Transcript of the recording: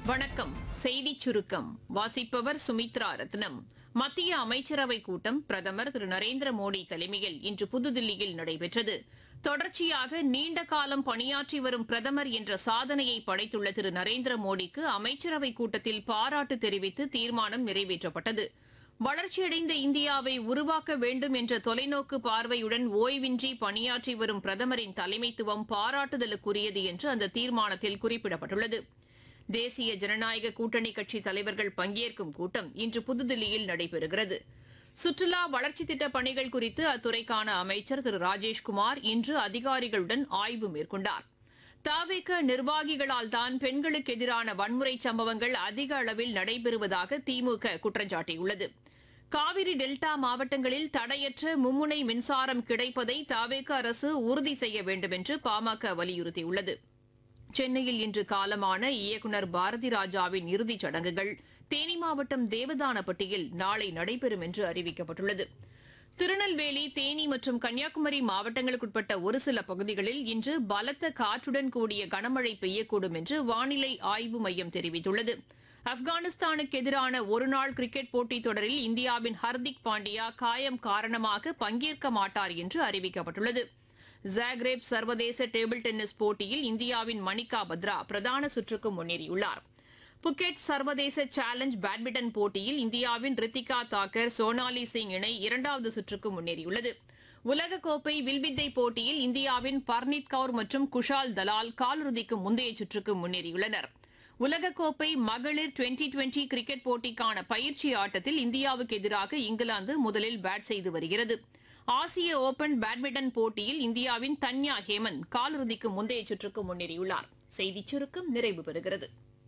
வணக்கம் செய்திச் சுருக்கம் வாசிப்பவர் சுமித்ரா ரத்னம் மத்திய அமைச்சரவை கூட்டம் பிரதமர் திரு நரேந்திர மோடி தலைமையில் இன்று புதுதில்லியில் நடைபெற்றது தொடர்ச்சியாக நீண்ட காலம் பணியாற்றி வரும் பிரதமர் என்ற சாதனையை படைத்துள்ள திரு நரேந்திர மோடிக்கு அமைச்சரவை கூட்டத்தில் பாராட்டு தெரிவித்து தீர்மானம் நிறைவேற்றப்பட்டது வளர்ச்சியடைந்த இந்தியாவை உருவாக்க வேண்டும் என்ற தொலைநோக்கு பார்வையுடன் ஓய்வின்றி பணியாற்றி வரும் பிரதமரின் தலைமைத்துவம் பாராட்டுதலுக்குரியது என்று அந்த தீர்மானத்தில் குறிப்பிடப்பட்டுள்ளது தேசிய ஜனநாயக கூட்டணி கட்சி தலைவர்கள் பங்கேற்கும் கூட்டம் இன்று புதுதில்லியில் நடைபெறுகிறது சுற்றுலா வளர்ச்சி திட்ட பணிகள் குறித்து அத்துறைக்கான அமைச்சர் திரு ராஜேஷ்குமார் இன்று அதிகாரிகளுடன் ஆய்வு மேற்கொண்டார் தாவேக நிர்வாகிகளால் தான் பெண்களுக்கு எதிரான வன்முறை சம்பவங்கள் அதிக அளவில் நடைபெறுவதாக திமுக குற்றம் சாட்டியுள்ளது காவிரி டெல்டா மாவட்டங்களில் தடையற்ற மும்முனை மின்சாரம் கிடைப்பதை தாவேக அரசு உறுதி செய்ய வேண்டும் என்று பாமக வலியுறுத்தியுள்ளது சென்னையில் இன்று காலமான இயக்குநர் பாரதி ராஜாவின் இறுதிச் சடங்குகள் தேனி மாவட்டம் தேவதானப்பட்டியில் நாளை நடைபெறும் என்று அறிவிக்கப்பட்டுள்ளது திருநெல்வேலி தேனி மற்றும் கன்னியாகுமரி மாவட்டங்களுக்குட்பட்ட ஒரு சில பகுதிகளில் இன்று பலத்த காற்றுடன் கூடிய கனமழை பெய்யக்கூடும் என்று வானிலை ஆய்வு மையம் தெரிவித்துள்ளது ஆப்கானிஸ்தானுக்கு எதிரான ஒருநாள் கிரிக்கெட் போட்டித் தொடரில் இந்தியாவின் ஹர்திக் பாண்டியா காயம் காரணமாக பங்கேற்க மாட்டார் என்று அறிவிக்கப்பட்டுள்ளது ஜாக்ரேப் சர்வதேச டேபிள் டென்னிஸ் போட்டியில் இந்தியாவின் மணிகா பத்ரா பிரதான சுற்றுக்கு முன்னேறியுள்ளார் புக்கெட் சர்வதேச சேலஞ்ச் பேட்மிண்டன் போட்டியில் இந்தியாவின் ரித்திகா தாக்கர் சோனாலி சிங் இணை இரண்டாவது சுற்றுக்கு முன்னேறியுள்ளது உலகக்கோப்பை வில்வித்தை போட்டியில் இந்தியாவின் பர்னீத் கவுர் மற்றும் குஷால் தலால் காலிறுதிக்கு முந்தைய சுற்றுக்கு முன்னேறியுள்ளனர் உலகக்கோப்பை மகளிர் டுவெண்டி டுவெண்டி கிரிக்கெட் போட்டிக்கான பயிற்சி ஆட்டத்தில் இந்தியாவுக்கு எதிராக இங்கிலாந்து முதலில் பேட் செய்து வருகிறது ஆசிய ஓபன் பேட்மிண்டன் போட்டியில் இந்தியாவின் தன்யா ஹேமந்த் காலிறுதிக்கு முந்தைய சுற்றுக்கு முன்னேறியுள்ளார் செய்திச் சுருக்கம் நிறைவு பெறுகிறது